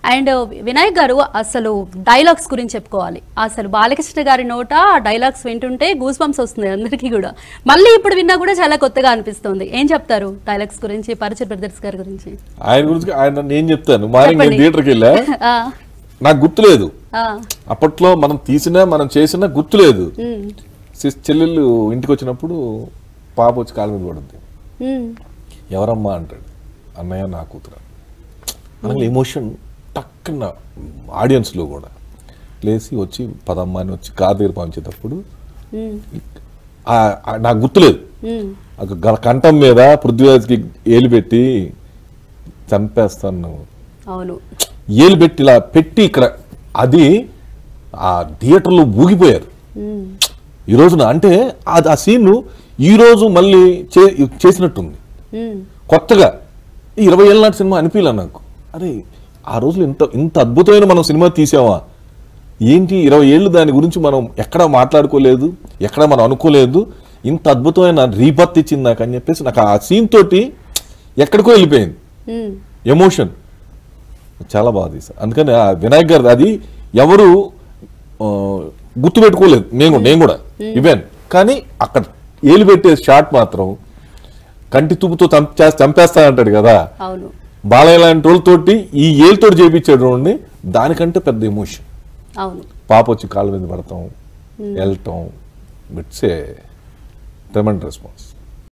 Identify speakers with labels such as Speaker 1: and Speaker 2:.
Speaker 1: And Vinayak గారు అసలు dialogues గురించి చెప్పుకోవాలి అసలు బాలకృష్ణ గారి నోట ఆ డైలాగ్స్ వింటుంటే గూస్ బంప్స్ వస్తుంది అందరికీ కూడా మళ్ళీ ఇప్పుడు విన్నా కూడా చాలా కొత్తగా అనిపిస్తుంది ఏం చెప్తారు డైలాగ్స్ గురించి పరిచయ బ్రదర్స్ గారి గురించి
Speaker 2: ఆయన గురించి ఆయన నేను చెప్తాను మార్నింగ్ నేను
Speaker 1: చెప్పండి.
Speaker 2: థియేటర్కి వెళ్ళా
Speaker 1: ఆ,
Speaker 2: నాకు గుర్తులేదు
Speaker 1: ఆ,
Speaker 2: అప్పట్లో మనం తీసినా మనం చేసినా గుర్తులేదు
Speaker 1: ఉమ్,
Speaker 2: సిస్ చెల్లెళ్ళు ఇంటికి వచ్చినప్పుడు పాప వచ్చి కాలు మీద పడుద్ది
Speaker 1: ఉమ్,
Speaker 2: ఎవరమ్మా అంటాడు అన్నయ్య నా కూతురు అనగా ఎమోషన్ టక్కున ఆడియన్స్లో కూడా లేచి వచ్చి పదమ్మ అని వచ్చి కారు దగ్గర పంచేటప్పుడు
Speaker 1: ఉమ్,
Speaker 2: ఆ- ఆ- నాకు గుర్తులేదు
Speaker 1: ఉమ్,
Speaker 2: ఒక గల కంఠం మీద పృథ్వీరాజ్కి ఏలు పెట్టి చంపేస్తాను నువ్వు
Speaker 1: అవును
Speaker 2: ఏలు పెట్టి ఇలా పెట్టి ఇక్కడ అది ఆ థియేటర్లో ఊగిపోయారు
Speaker 1: ఉమ్,
Speaker 2: ఈ రోజున అంటే అది ఆ సీన్ ఈ రోజు మళ్ళీ చే చేసినట్టుంది
Speaker 1: ఉమ్,
Speaker 2: కొత్తగా ఈ ఇరవై ఏళ్ళ నాటి సినిమా అనిపించలే నాకు అరే ఆ రోజులు ఇంత ఇంత అద్భుతమైన మనం సినిమా తీసామా ఏంటి ఇరవై ఏళ్ళు దాని గురించి మనం ఎక్కడ మాట్లాడుకోలేదు ఎక్కడ మనం అనుకోలేదు ఇంత అద్భుతమైన రీబర్త్ ఇచ్చింది నాకు అని చెప్పేసి నాకు ఆ సీన్ తోటి ఎక్కడికో వెళ్ళిపోయింది
Speaker 1: ఉమ్,
Speaker 2: ఎమోషన్ చాలా బాగా తీసారు అందుకని ఆ వినాయక్ గారు అది ఎవరు ఆ, గుర్తుపెట్టుకోలేదు నేను నేను కూడా ఈవెన్ కానీ అక్కడ ఏలు పెట్టే షాట్ మాత్రం కంటి తుప్పుతో చంపే చంపేస్తా అంటాడు కదా
Speaker 1: అవును
Speaker 2: బాలయ్య లాంటి వాళ్ళతోటి ఈ ఏలుతోటి చేపించాడు చూడండి దానికంటే పెద్ద ఎమోషన్
Speaker 1: అవును
Speaker 2: పాప వచ్చి కాళ్ళ మీద పడతాం వెళ్ళటం ఇట్స్ ఏ ట్రెమెండ్ రెస్పాన్స్